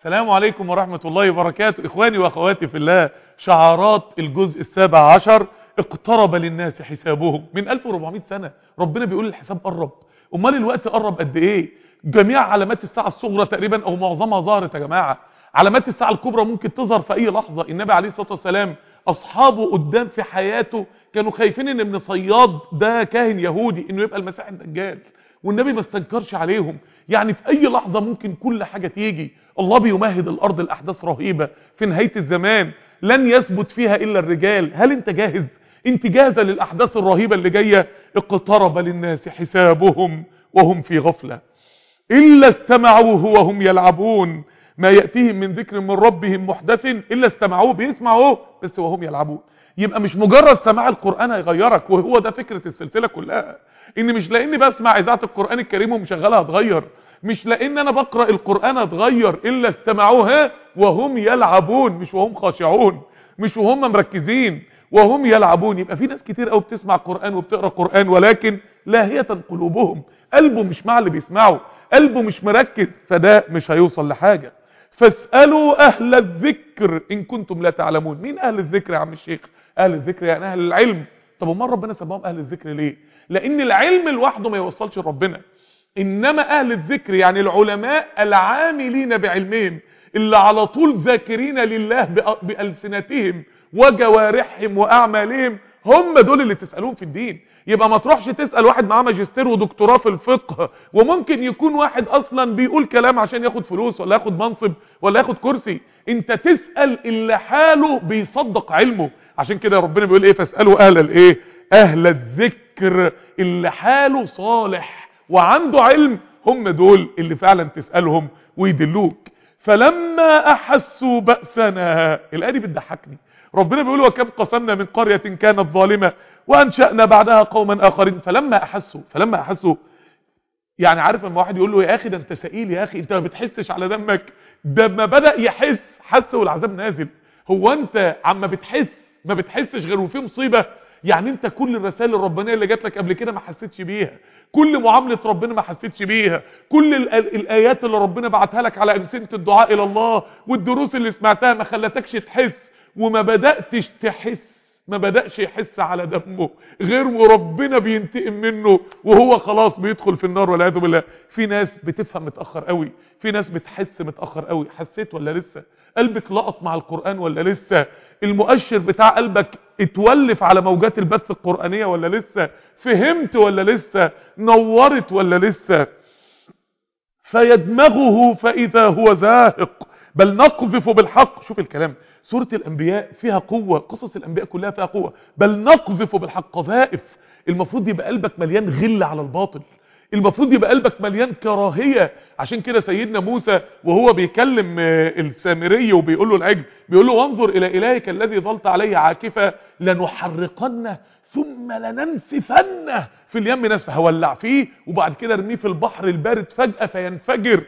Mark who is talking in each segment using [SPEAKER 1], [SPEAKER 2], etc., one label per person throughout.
[SPEAKER 1] السلام عليكم ورحمة الله وبركاته إخواني وأخواتي في الله شعارات الجزء السابع عشر اقترب للناس حسابهم من 1400 سنة ربنا بيقول الحساب قرب امال الوقت قرب قد ايه جميع علامات الساعة الصغرى تقريبا او معظمها ظهرت يا جماعة علامات الساعة الكبرى ممكن تظهر في اي لحظة النبي عليه الصلاة والسلام اصحابه قدام في حياته كانوا خايفين ان ابن صياد ده كاهن يهودي انه يبقى المسيح الدجال والنبي ما استنكرش عليهم يعني في اي لحظة ممكن كل حاجة تيجي الله بيمهد الارض الاحداث رهيبة في نهاية الزمان لن يثبت فيها الا الرجال هل انت جاهز انت جاهزة للاحداث الرهيبة اللي جاية اقترب للناس حسابهم وهم في غفلة إلا استمعوه وهم يلعبون ما يأتيهم من ذكر من ربهم محدث إلا استمعوه بيسمعوه بس وهم يلعبون يبقى مش مجرد سماع القرآن هيغيرك وهو ده فكرة السلسلة كلها ان مش لاني بسمع اذاعه القرآن الكريم ومشغلها هتغير مش لان انا بقرأ القرآن هتغير الا استمعوها وهم يلعبون مش وهم خاشعون مش وهم مركزين وهم يلعبون يبقى في ناس كتير قوي بتسمع قرآن وبتقرأ قرآن ولكن لاهية قلوبهم قلبه مش مع اللي بيسمعه قلبه مش مركز فده مش هيوصل لحاجة فاسألوا أهل الذكر إن كنتم لا تعلمون مين أهل الذكر يا عم الشيخ أهل الذكر يعني أهل العلم طب امال ربنا سماهم أهل الذكر ليه لأن العلم لوحده ما يوصلش لربنا إنما أهل الذكر يعني العلماء العاملين بعلمهم اللي على طول ذاكرين لله بألسنتهم وجوارحهم وأعمالهم هم دول اللي تسألون في الدين يبقى ما تروحش تسأل واحد معاه ماجستير ودكتوراه في الفقه وممكن يكون واحد اصلا بيقول كلام عشان ياخد فلوس ولا ياخد منصب ولا ياخد كرسي انت تسأل اللي حاله بيصدق علمه عشان كده ربنا بيقول ايه فاسألوا اهل الايه اهل الذكر اللي حاله صالح وعنده علم هم دول اللي فعلا تسألهم ويدلوك فلما احسوا بأسنا الآية دي بتضحكني ربنا بيقول وكم قسمنا من قرية كانت ظالمة وانشأنا بعدها قوما اخرين فلما احسوا فلما احسوا يعني عارف لما واحد يقول له يا اخي ده انت سئيل يا اخي انت ما بتحسش على دمك ده ما بدأ يحس حس والعذاب نازل هو انت عما بتحس ما بتحسش غير وفي مصيبة يعني انت كل الرسائل الربانية اللي جات لك قبل كده ما حسيتش بيها كل معاملة ربنا ما حسيتش بيها كل الايات اللي ربنا بعتها لك على امثله الدعاء الى الله والدروس اللي سمعتها ما خلتكش تحس وما بدأتش تحس ما بدأش يحس على دمه غير وربنا بينتقم منه وهو خلاص بيدخل في النار والعياذ بالله في ناس بتفهم متأخر قوي في ناس بتحس متأخر قوي حسيت ولا لسه قلبك لقط مع القرآن ولا لسه المؤشر بتاع قلبك اتولف على موجات البث القرآنية ولا لسه فهمت ولا لسه نورت ولا لسه فيدمغه فإذا هو زاهق بل نقذف بالحق شوف الكلام سورة الأنبياء فيها قوة قصص الأنبياء كلها فيها قوة بل نقذف بالحق قذائف المفروض يبقى قلبك مليان غل على الباطل المفروض يبقى قلبك مليان كراهية عشان كده سيدنا موسى وهو بيكلم السامري وبيقول له العجل بيقول له وانظر إلى إلهك الذي ظلت عليه عاكفة لنحرقنه ثم لننسفنه في اليم نسفه هولع فيه وبعد كده ارميه في البحر البارد فجأة فينفجر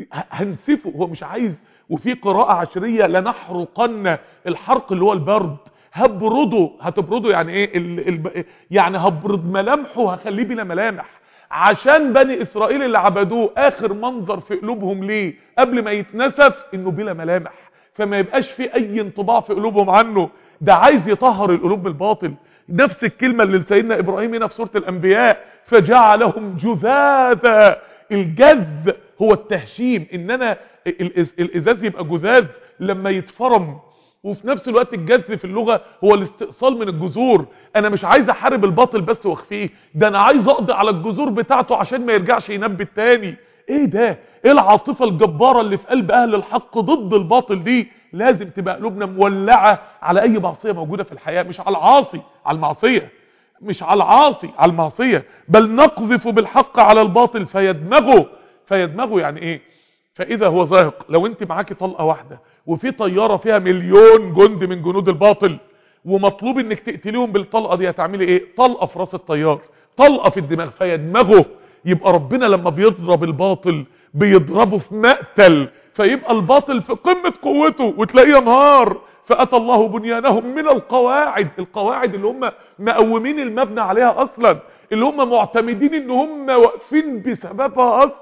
[SPEAKER 1] هنسفه هو مش عايز وفي قراءة عشرية لنحرقن الحرق اللي هو البرد هبرده هتبرده يعني ايه ال ال يعني هبرد ملامحه هخليه بلا ملامح عشان بني اسرائيل اللي عبدوه اخر منظر في قلوبهم ليه قبل ما يتنسف انه بلا ملامح فما يبقاش في اي انطباع في قلوبهم عنه ده عايز يطهر القلوب بالباطل نفس الكلمة اللي سيدنا ابراهيم هنا في سورة الانبياء فجعلهم جذاذا الجذ هو التهشيم ان انا الازاز يبقى جذاذ لما يتفرم وفي نفس الوقت الجذ في اللغة هو الاستئصال من الجذور انا مش عايز احارب الباطل بس واخفيه ده انا عايز اقضي على الجذور بتاعته عشان ما يرجعش ينبت تاني ايه ده ايه العاطفة الجبارة اللي في قلب اهل الحق ضد الباطل دي لازم تبقى قلوبنا مولعة على اي معصية موجودة في الحياة مش على العاصي على المعصية مش على العاصي على المعصية بل نقذف بالحق على الباطل فيدمغه فيدمغه يعني ايه فاذا هو زاهق لو انت معاكي طلقة واحدة وفي طيارة فيها مليون جند من جنود الباطل ومطلوب انك تقتليهم بالطلقة دي هتعملي ايه طلقة في راس الطيار طلقة في الدماغ فيدمغه يبقى ربنا لما بيضرب الباطل بيضربه في مقتل فيبقى الباطل في قمة قوته وتلاقيه ينهار فأتى الله بنيانهم من القواعد القواعد اللي هم مقومين المبنى عليها أصلا اللي هم معتمدين ان هم واقفين بسببها أصلا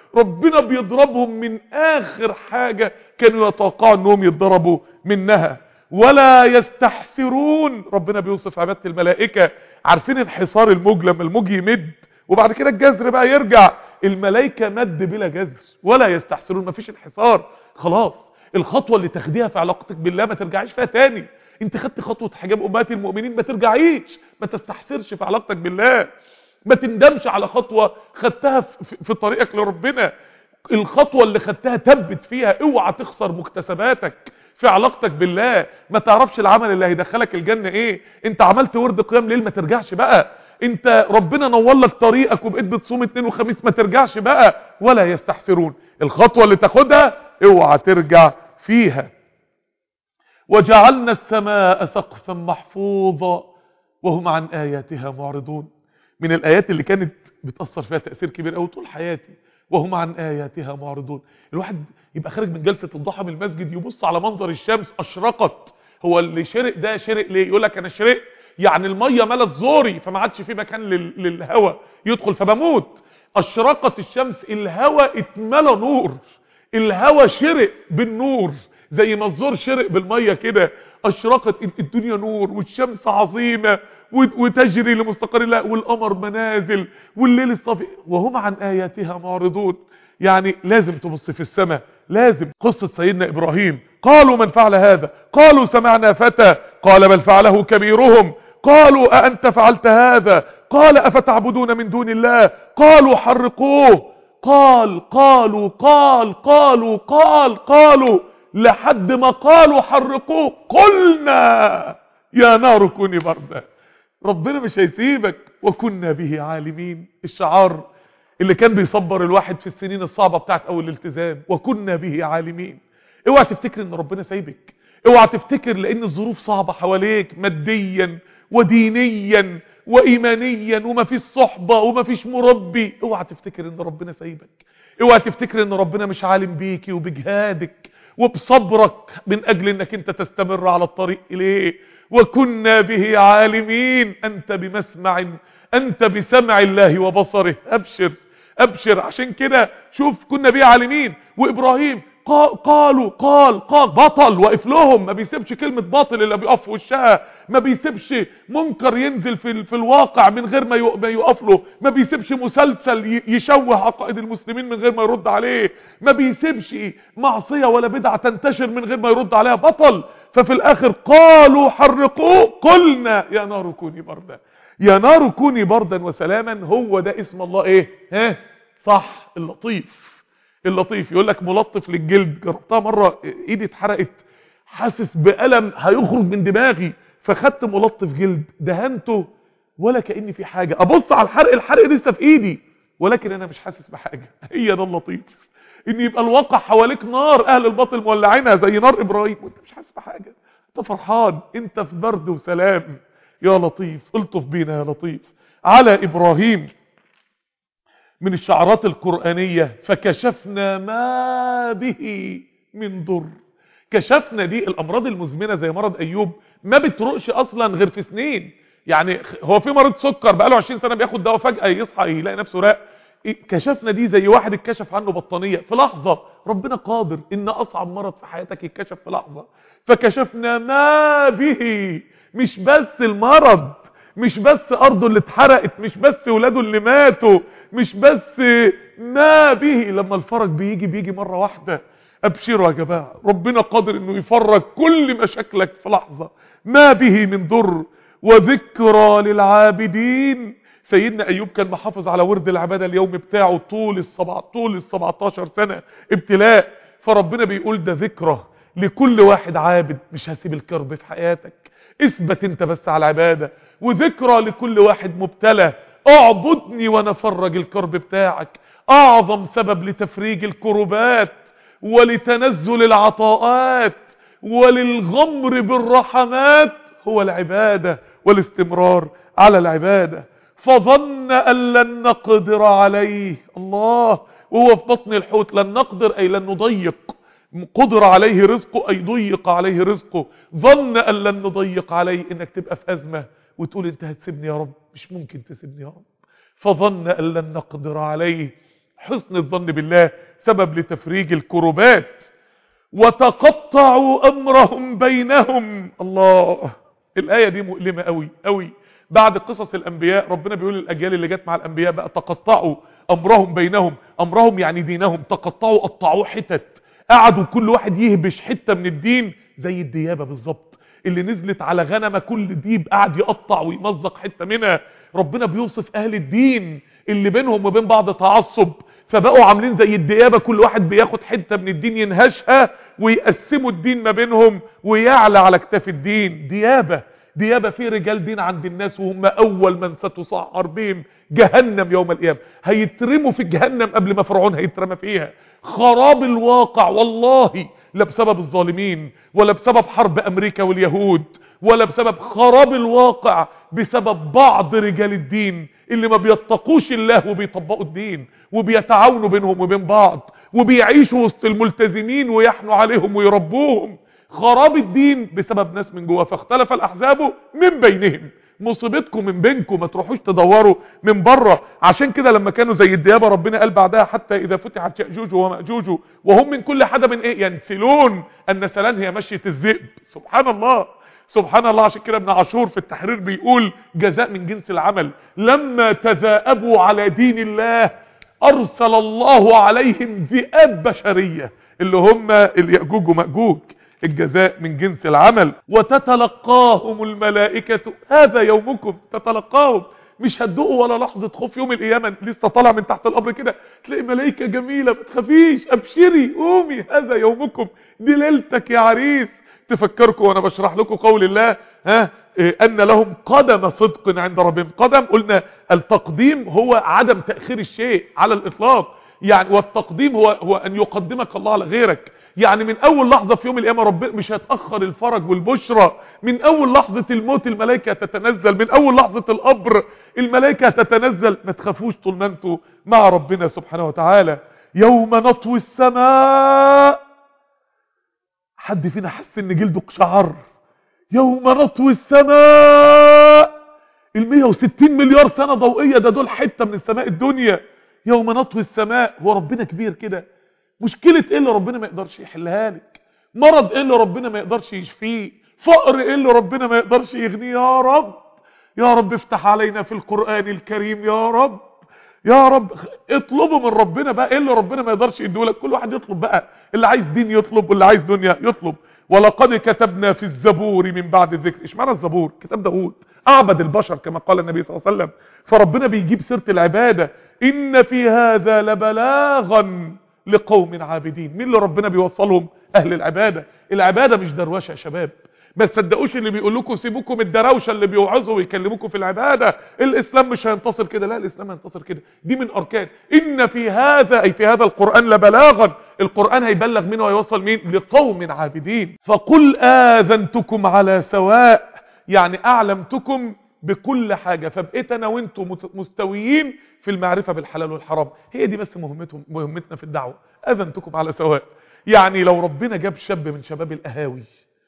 [SPEAKER 1] ربنا بيضربهم من اخر حاجة كانوا يتوقعوا انهم يتضربوا منها ولا يستحسرون ربنا بيوصف عبادة الملائكة عارفين انحصار الموج لما الموج يمد وبعد كده الجزر بقى يرجع الملائكة مد بلا جزر ولا يستحسرون مفيش انحصار خلاص الخطوة اللي تاخديها في علاقتك بالله ما ترجعيش فيها تاني انت خدت خطوة حجاب امهات المؤمنين ما ترجعيش ما تستحسرش في علاقتك بالله ما تندمش على خطوة خدتها في, في طريقك لربنا الخطوة اللي خدتها تبت فيها اوعى تخسر مكتسباتك في علاقتك بالله ما تعرفش العمل اللي هيدخلك الجنة ايه انت عملت ورد قيام ليل ما ترجعش بقى انت ربنا نور لك طريقك وبقيت بتصوم اثنين وخميس ما ترجعش بقى ولا يستحسرون الخطوة اللي تاخدها اوعى ترجع فيها وجعلنا السماء سقفا محفوظا وهم عن آياتها معرضون من الآيات اللي كانت بتأثر فيها تأثير كبير قوي طول حياتي وهم عن آياتها معرضون الواحد يبقى خارج من جلسة الضحى من المسجد يبص على منظر الشمس أشرقت هو اللي شرق ده شرق ليه يقول لك أنا شرق يعني المية ملت زوري فما عادش في مكان لل... للهواء يدخل فبموت أشرقت الشمس الهواء اتملى نور الهواء شرق بالنور زي ما الزور شرق بالمية كده أشرقت الدنيا نور والشمس عظيمة وتجري لمستقر الله والقمر منازل والليل الصافي وهم عن آياتها معرضون يعني لازم تبص في السماء لازم قصة سيدنا إبراهيم قالوا من فعل هذا قالوا سمعنا فتى قال بل فعله كبيرهم قالوا أأنت فعلت هذا قال أفتعبدون من دون الله قالوا حرقوه قال قالوا قال قالوا قال قالوا لحد ما قالوا حرقوه قلنا يا نار كوني بردا ربنا مش هيسيبك وكنا به عالمين الشعار اللي كان بيصبر الواحد في السنين الصعبة بتاعت اول الالتزام وكنا به عالمين اوعى تفتكر ان ربنا سايبك اوعى تفتكر لان الظروف صعبة حواليك ماديا ودينيا وايمانيا وما فيش صحبة وما فيش مربي اوعى تفتكر ان ربنا سايبك اوعى تفتكر ان ربنا مش عالم بيكي وبجهادك وبصبرك من اجل انك انت تستمر على الطريق اليه وكنا به عالمين انت بمسمع انت بسمع الله وبصره ابشر ابشر عشان كده شوف كنا به عالمين وابراهيم قالوا قال قال بطل واقف لهم ما بيسيبش كلمة باطل اللي بيقف في وشها ما بيسيبش منكر ينزل في, في الواقع من غير ما يقف له ما بيسيبش مسلسل يشوه عقائد المسلمين من غير ما يرد عليه ما بيسيبش معصية ولا بدعة تنتشر من غير ما يرد عليها بطل ففي الاخر قالوا حرقوه قلنا يا نار كوني بردا يا نار كوني بردا وسلاما هو ده اسم الله ايه ها صح اللطيف اللطيف يقول لك ملطف للجلد جربتها مرة ايدي اتحرقت حاسس بألم هيخرج من دماغي فخدت ملطف جلد دهنته ولا كأني في حاجة ابص على الحرق الحرق لسه في ايدي ولكن انا مش حاسس بحاجة هي ده اللطيف ان يبقى الواقع حواليك نار اهل الباطل مولعينها زي نار ابراهيم وانت مش حاسس بحاجة انت فرحان انت في برد وسلام يا لطيف الطف بينا يا لطيف على ابراهيم من الشعرات القرآنية فكشفنا ما به من ضر كشفنا دي الأمراض المزمنة زي مرض أيوب ما بترقش أصلا غير في سنين يعني هو في مريض سكر بقاله 20 سنة بياخد دواء فجأة يصحى يلاقي نفسه راق كشفنا دي زي واحد اتكشف عنه بطانية في لحظة ربنا قادر ان اصعب مرض في حياتك يتكشف في لحظة فكشفنا ما به مش بس المرض مش بس ارضه اللي اتحرقت مش بس ولاده اللي ماتوا مش بس ما به لما الفرج بيجي بيجي مرة واحدة ابشروا يا جماعة ربنا قادر انه يفرج كل مشاكلك في لحظة ما به من ضر وذكرى للعابدين سيدنا ايوب كان محافظ على ورد العبادة اليوم بتاعه طول السبع طول السبعتاشر سنة ابتلاء فربنا بيقول ده ذكرى لكل واحد عابد مش هسيب الكرب في حياتك اثبت انت بس على العبادة وذكرى لكل واحد مبتلى اعبدني وانا افرج الكرب بتاعك اعظم سبب لتفريج الكربات ولتنزل العطاءات وللغمر بالرحمات هو العبادة والاستمرار على العبادة فظن أن لن نقدر عليه الله وهو في بطن الحوت لن نقدر أي لن نضيق قدر عليه رزقه أي ضيق عليه رزقه ظن أن لن نضيق عليه إنك تبقى في أزمة وتقول انت هتسيبني يا رب مش ممكن تسيبني يا رب فظن أن لن نقدر عليه حسن الظن بالله سبب لتفريج الكربات وتقطعوا امرهم بينهم الله الايه دي مؤلمه قوي قوي بعد قصص الانبياء ربنا بيقول للاجيال اللي جت مع الانبياء بقى تقطعوا امرهم بينهم امرهم يعني دينهم تقطعوا قطعوه حتت قعدوا كل واحد يهبش حته من الدين زي الديابه بالظبط اللي نزلت على غنمه كل ديب قعد يقطع ويمزق حته منها ربنا بيوصف اهل الدين اللي بينهم وبين بعض تعصب فبقوا عاملين زي الديابه كل واحد بياخد حته من الدين ينهشها ويقسموا الدين ما بينهم ويعلى على كتاف الدين ديابه ديابه في رجال دين عند الناس وهم اول من ستسعر بهم جهنم يوم القيامه هيترموا في جهنم قبل ما فرعون هيترمى فيها خراب الواقع والله لا بسبب الظالمين ولا بسبب حرب امريكا واليهود ولا بسبب خراب الواقع بسبب بعض رجال الدين اللي ما بيتقوش الله وبيطبقوا الدين وبيتعاونوا بينهم وبين بعض وبيعيشوا وسط الملتزمين ويحنوا عليهم ويربوهم خراب الدين بسبب ناس من جوه فاختلف الاحزاب من بينهم مصيبتكم من بينكم ما تروحوش تدوروا من بره عشان كده لما كانوا زي الديابه ربنا قال بعدها حتى اذا فتحت ياجوج وماجوج وهم من كل حدب ايه ينسلون النسلان هي مشيه الذئب سبحان الله سبحان الله عشان كده ابن عاشور في التحرير بيقول جزاء من جنس العمل لما تذاءبوا على دين الله ارسل الله عليهم ذئاب بشريه اللي هم الياجوج وماجوج الجزاء من جنس العمل وتتلقاهم الملائكة هذا يومكم تتلقاهم مش هتدقوا ولا لحظة خوف يوم القيامة لسه طالع من تحت القبر كده تلاقي ملائكة جميلة ما تخافيش ابشري قومي هذا يومكم دي ليلتك يا عريس تفكركم وانا بشرح لكم قول الله ها إيه ان لهم قدم صدق عند ربهم قدم قلنا التقديم هو عدم تأخير الشيء على الاطلاق يعني والتقديم هو هو ان يقدمك الله على غيرك يعني من اول لحظة في يوم القيامة ربنا مش هتأخر الفرج والبشرى من اول لحظة الموت الملائكة تتنزل من اول لحظة القبر الملائكة تتنزل ما تخافوش طول ما انتوا مع ربنا سبحانه وتعالى يوم نطوي السماء حد فينا حس ان جلده قشعر يوم نطوي السماء ال 160 مليار سنة ضوئية ده دول حتة من السماء الدنيا يوم نطوي السماء هو ربنا كبير كده مشكلة ايه اللي ربنا ما يقدرش يحلها لك مرض ايه اللي ربنا ما يقدرش يشفيه فقر ايه اللي ربنا ما يقدرش يغنيه يا رب يا رب افتح علينا في القرآن الكريم يا رب يا رب اطلبوا من ربنا بقى ايه اللي ربنا ما يقدرش يديهولك كل واحد يطلب بقى اللي عايز دين يطلب واللي عايز دنيا يطلب ولقد كتبنا في الزبور من بعد الذكر ايش معنى الزبور كتاب داوود اعبد البشر كما قال النبي صلى الله عليه وسلم فربنا بيجيب سيره العباده ان في هذا لبلاغا لقوم عابدين مين اللي ربنا بيوصلهم اهل العباده العباده مش دروشه يا شباب ما تصدقوش اللي بيقول لكم سيبوكم الدراوشه اللي بيوعظوا ويكلموكم في العباده الاسلام مش هينتصر كده لا الاسلام هينتصر كده دي من اركان ان في هذا اي في هذا القران لبلاغا القران هيبلغ مين وهيوصل مين لقوم عابدين فقل اذنتكم على سواء يعني اعلمتكم بكل حاجه فبقيت انا وانتم مستويين في المعرفه بالحلال والحرام هي دي بس مهمتهم مهمتنا في الدعوه اذنتكم على سواء يعني لو ربنا جاب شاب من شباب الاهاوي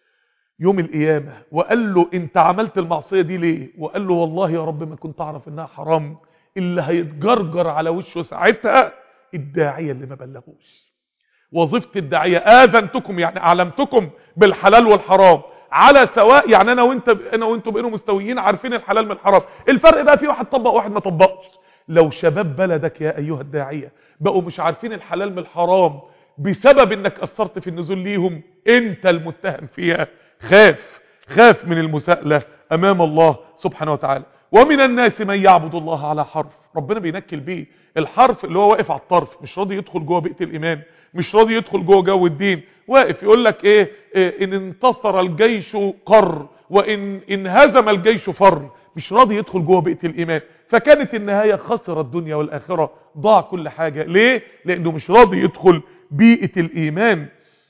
[SPEAKER 1] يوم القيامة وقال له انت عملت المعصية دي ليه وقال له والله يا رب ما كنت اعرف انها حرام اللي هيتجرجر على وشه ساعتها الداعية اللي ما بلغوش وظيفة الداعية اذنتكم يعني اعلمتكم بالحلال والحرام على سواء يعني انا وانت انا وانتوا بقينا مستويين عارفين الحلال من الحرام الفرق بقى في واحد طبق واحد ما طبقش لو شباب بلدك يا ايها الداعية بقوا مش عارفين الحلال من الحرام بسبب انك اثرت في النزول ليهم انت المتهم فيها خاف خاف من المساءلة امام الله سبحانه وتعالى ومن الناس من يعبد الله على حرف ربنا بينكل بيه الحرف اللي هو واقف على الطرف مش راضي يدخل جوه بيئة الايمان مش راضي يدخل جوه جو الدين واقف يقول لك ايه, إيه ان انتصر الجيش قر وان انهزم الجيش فر مش راضي يدخل جوه بيئة الايمان فكانت النهاية خسر الدنيا والاخرة ضاع كل حاجة ليه لانه مش راضي يدخل بيئة الايمان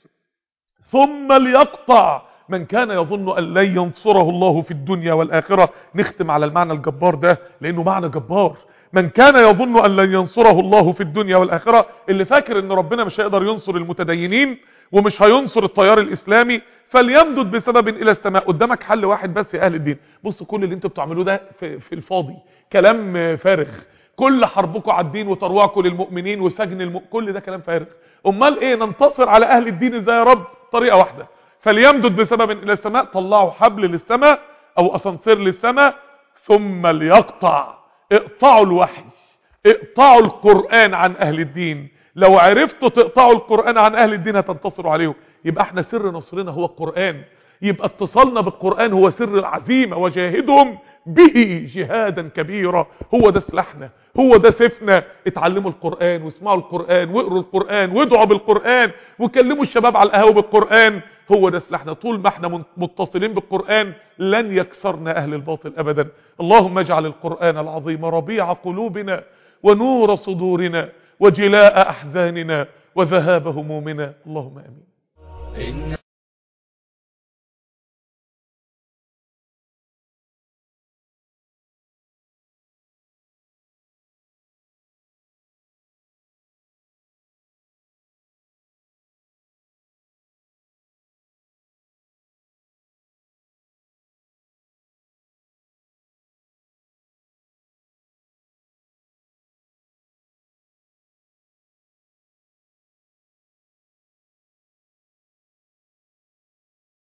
[SPEAKER 1] ثم ليقطع من كان يظن أن لن ينصره الله في الدنيا والآخرة نختم على المعنى الجبار ده لأنه معنى جبار من كان يظن أن لن ينصره الله في الدنيا والآخرة اللي فاكر أن ربنا مش هيقدر ينصر المتدينين ومش هينصر التيار الإسلامي فليمدد بسبب إلى السماء قدامك حل واحد بس يا أهل الدين بصوا كل اللي انتوا بتعملوه ده في, في الفاضي كلام فارغ كل حربكم على الدين وتروعكم للمؤمنين وسجن الم... كل ده كلام فارغ امال ايه ننتصر على اهل الدين ازاي يا رب طريقه واحده فليمدد بسبب الى السماء طلعوا حبل للسماء او اسانسير للسماء ثم ليقطع اقطعوا الوحي اقطعوا القرآن عن اهل الدين لو عرفتوا تقطعوا القرآن عن اهل الدين هتنتصروا عليهم يبقى احنا سر نصرنا هو القرآن يبقى اتصالنا بالقرآن هو سر العزيمة وجاهدهم به جهادا كبيرا هو ده سلاحنا هو ده سيفنا اتعلموا القرآن واسمعوا القرآن واقروا القرآن وادعوا بالقرآن وكلموا الشباب على القهوة بالقرآن هو ده سلاحنا طول ما احنا متصلين بالقرآن لن يكسرنا اهل الباطل ابدا اللهم اجعل القرآن العظيم ربيع قلوبنا ونور صدورنا وجلاء احزاننا وذهاب همومنا اللهم امين